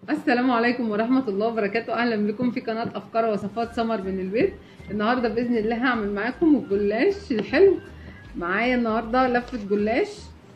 السلام عليكم ورحمة الله وبركاته أهلا بكم في قناة أفكار وصفات سمر من البيت النهاردة بإذن الله هعمل معاكم الجلاش الحلو معايا النهاردة لفة جلاش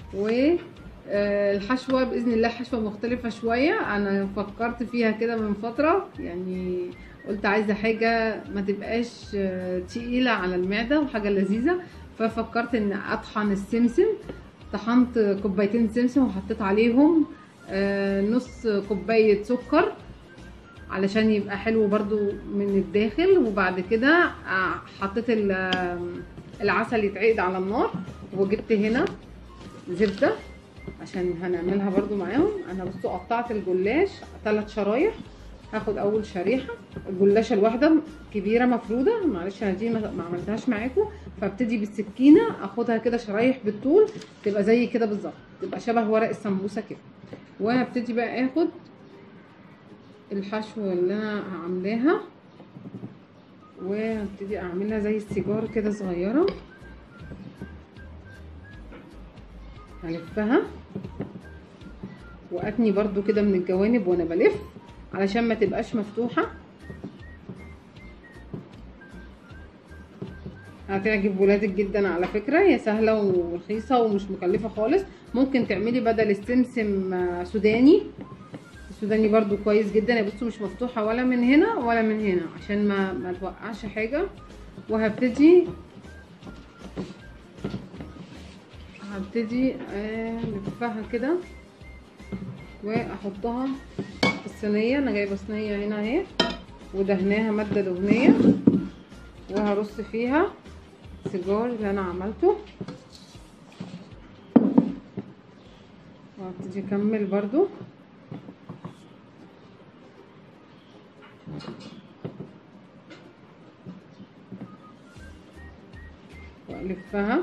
والحشوة بإذن الله حشوة مختلفة شوية أنا فكرت فيها كده من فترة يعني قلت عايزة حاجة ما تبقاش آه، تقيلة على المعدة وحاجة لذيذة ففكرت إن أطحن السمسم طحنت كوبايتين سمسم وحطيت عليهم آه، نص كوباية سكر علشان يبقى حلو برضو من الداخل وبعد كده آه، حطيت ال- آه، العسل يتعقد على النار وجبت هنا زبدة عشان هنعملها برضو معاهم انا بصوا قطعت الجلاش ثلاث شرايح هاخد اول شريحة الجلاشة الواحدة كبيرة مفرودة معلش انا دي ما ما عملتهاش معاكم فابتدي بالسكينة اخدها كده شرايح بالطول تبقى زي كده بالظبط تبقى شبه ورق السمبوسة كده وهبتدي بقى اخد الحشوة اللي انا عاملاها وهبتدي اعملها زي السيجار كده صغيرة هلفها واتني برضو كده من الجوانب وانا بلف علشان ما تبقاش مفتوحة هتعجب ولادك جدا على فكرة هي سهلة ورخيصة ومش مكلفة خالص ممكن تعملي بدل السمسم آه، سوداني السوداني برضو كويس جدا يا بصوا مش مفتوحة ولا من هنا ولا من هنا عشان ما ما توقعش حاجة وهبتدي هبتدي آه، الفها كده واحطها في الصينية انا جايبة صينية هنا اهي ودهناها مادة دهنية وهرص فيها سيجار اللي انا عملته وهبتدي اكمل برضو والفها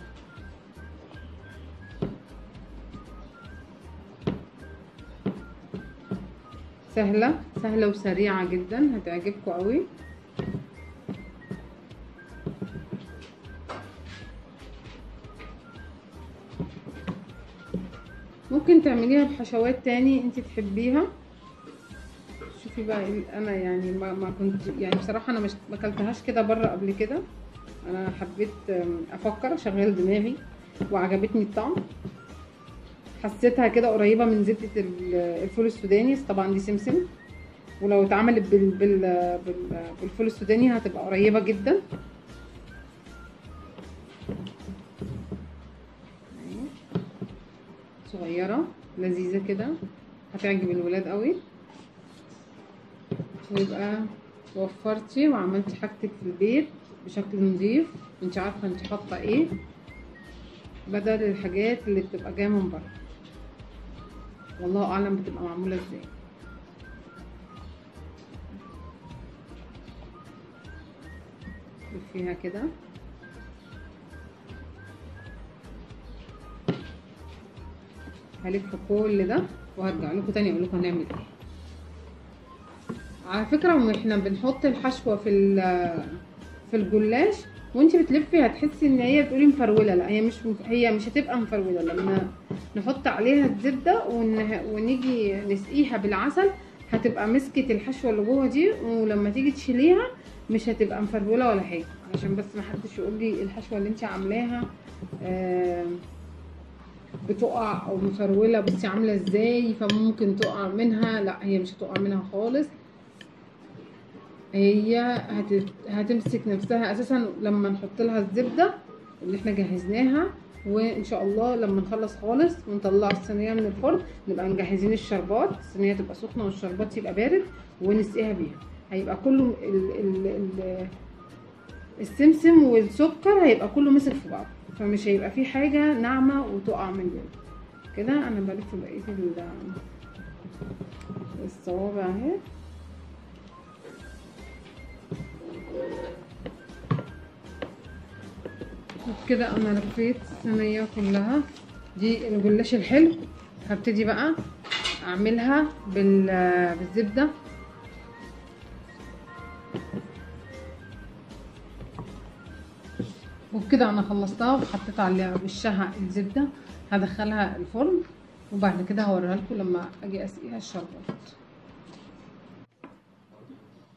سهلة سهلة وسريعة جدا هتعجبكم قوي ممكن تعمليها بحشوات تاني انت تحبيها شوفي بقى إيه- انا يعني ما, ما كنت يعني بصراحة انا مش ما اكلتهاش كده بره قبل كده انا حبيت أم، افكر اشغل دماغي وعجبتني الطعم حسيتها كده قريبة من زبدة ال- الفول السوداني بس طبعا دي سمسم ولو اتعملت بال بال بال بالفول السوداني هتبقى قريبة جدا أهي. صغيرة لذيذة كده هتعجب الولاد قوي ويبقى وفرتي وعملتي حاجتك في البيت بشكل نظيف انت عارفة انت حاطة ايه بدل الحاجات اللي بتبقى جاية من بره والله اعلم بتبقى معمولة ازاي فيها كده هلف كل ده وهرجع لكم تاني اقول لكم هنعمل ايه على فكره واحنا بنحط الحشوه في ال- في الجلاش وانت بتلفي هتحسي ان هي بتقولي مفروله لا هي مش مف... هي مش هتبقى مفروله لما نحط عليها الزبده ون... ونيجي نسقيها بالعسل هتبقى مسكت الحشوه اللي جوه دي ولما تيجي تشيليها مش هتبقى مفروله ولا حاجه عشان بس ما حدش يقول لي الحشوه اللي انت عاملاها آه بتقع او مفروله بصي عامله ازاي فممكن تقع منها لا هي مش هتقع منها خالص هي هت... هتمسك نفسها اساسا لما نحط لها الزبده اللي احنا جهزناها وان شاء الله لما نخلص خالص ونطلع الصينيه من الفرن نبقى مجهزين الشربات الصينيه تبقى سخنه والشربات يبقى بارد ونسقيها بيها هيبقى كله ال... ال... ال... السمسم والسكر هيبقى كله مسك في بعض فمش هيبقى فيه حاجه ناعمه وتقع من جوه كده انا بلف بقيه ال- الصوابع اهي كده انا لفيت الصينيه كلها دي الجلاش الحلو هبتدي بقى اعملها بال- بالزبده وبكده انا خلصتها وحطيت عليها وشها الزبده هدخلها الفرن وبعد كده هوريها لكم لما اجي اسقيها الشربات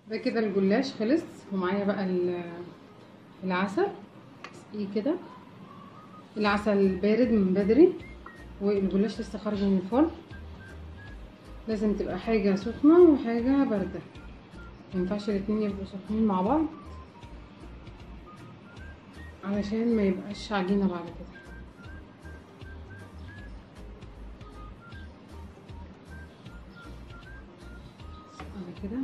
ده كده الجلاش خلص ومعايا بقى ال- العسل اسقيه كده العسل بارد من بدري والجلاش لسه خارج من الفرن لازم تبقى حاجة سخنة وحاجة باردة مينفعش الاتنين يبقوا سخنين مع بعض علشان ما يبقاش عجينة بعد كده على كده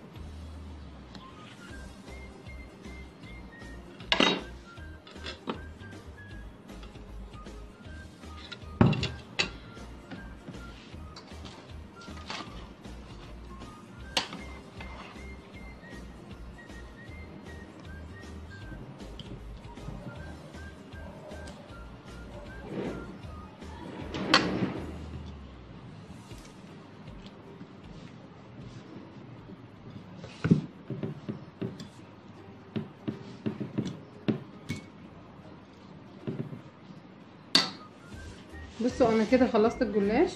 بصوا انا كده خلصت الجلاش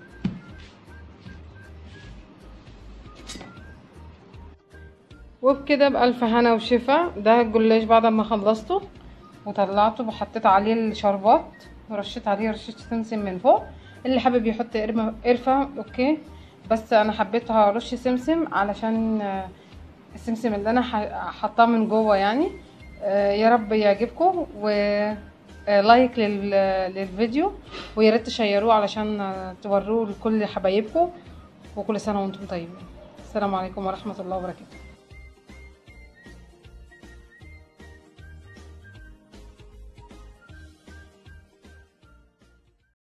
وبكده بألف هنا وشفا ده الجلاش بعد ما خلصته وطلعته وحطيت عليه الشربات ورشيت عليه رشة سمسم من فوق اللي حابب يحط قرمة- قرفة اوكي بس انا حبيت ارش سمسم علشان آه، السمسم اللي انا ح- حطاه من جوه يعني آه، يا رب يعجبكم و آه، لايك لل- للفيديو ويا ريت تشيروه علشان آه، توروه لكل حبايبكم وكل سنه وانتم طيبين السلام عليكم ورحمه الله وبركاته